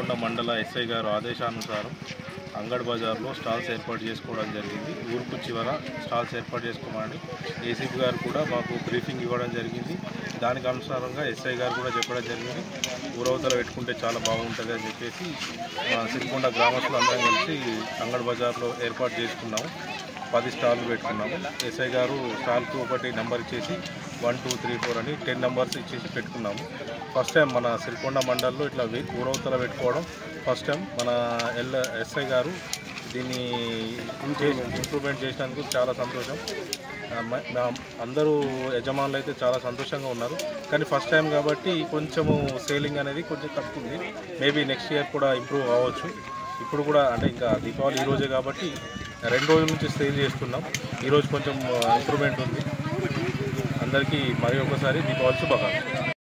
సిరికొండ మండల ఎస్ఐ గారు ఆదేశానుసారం అంగడ్ బజార్లో స్టాల్స్ ఏర్పాటు చేసుకోవడం జరిగింది ఊరుకు చివర స్టాల్స్ ఏర్పాటు చేసుకోమని ఏసీపీ గారు కూడా మాకు బ్రీఫింగ్ ఇవ్వడం జరిగింది దానికి అనుసారంగా ఎస్ఐ గారు కూడా చెప్పడం జరిగింది ఊరవతల పెట్టుకుంటే చాలా బాగుంటుంది అని చెప్పేసి మా సిరికొండ గ్రామస్తులు అందరం కలిసి అంగడ్ బజార్లో ఏర్పాటు చేసుకున్నాము పది స్టాల్లు పెట్టుకున్నాము ఎస్ఐ గారు స్టాల్కు ఒకటి నెంబర్ ఇచ్చేసి వన్ టూ త్రీ ఫోర్ అని టెన్ నెంబర్స్ ఇచ్చేసి పెట్టుకున్నాము ఫస్ట్ టైం మన సిరికొండ మండల్లో ఇట్లా వే- ఊరవతల పెట్టుకోవడం ఫస్ట్ టైం మన ఎల్ ఎస్ఐ గారు దీన్ని చేసి ఇంప్రూవ్మెంట్ చేసినందుకు చాలా సంతోషం ఆ, మ- మా- అందరూ యజమానులు అయితే చాలా సంతోషంగా ఉన్నారు కానీ ఫస్ట్ టైం కాబట్టి కొంచెము సేలింగ్ అనేది కొంచెం తక్కువ ఉంది మేబీ నెక్స్ట్ ఇయర్ కూడా ఇంప్రూవ్ అవ్వచ్చు ఇప్పుడు కూడా అంటే ఇంకా దీపావళి ఈ రోజే కాబట్టి రెండు రోజుల నుంచి సేల్ చేస్తున్నాం ఈరోజు కొంచెం ఇంప్రూవ్మెంట్ ఉంది అందరికీ మరి ఒకసారి దీపావళి శుభాకాంక్షలు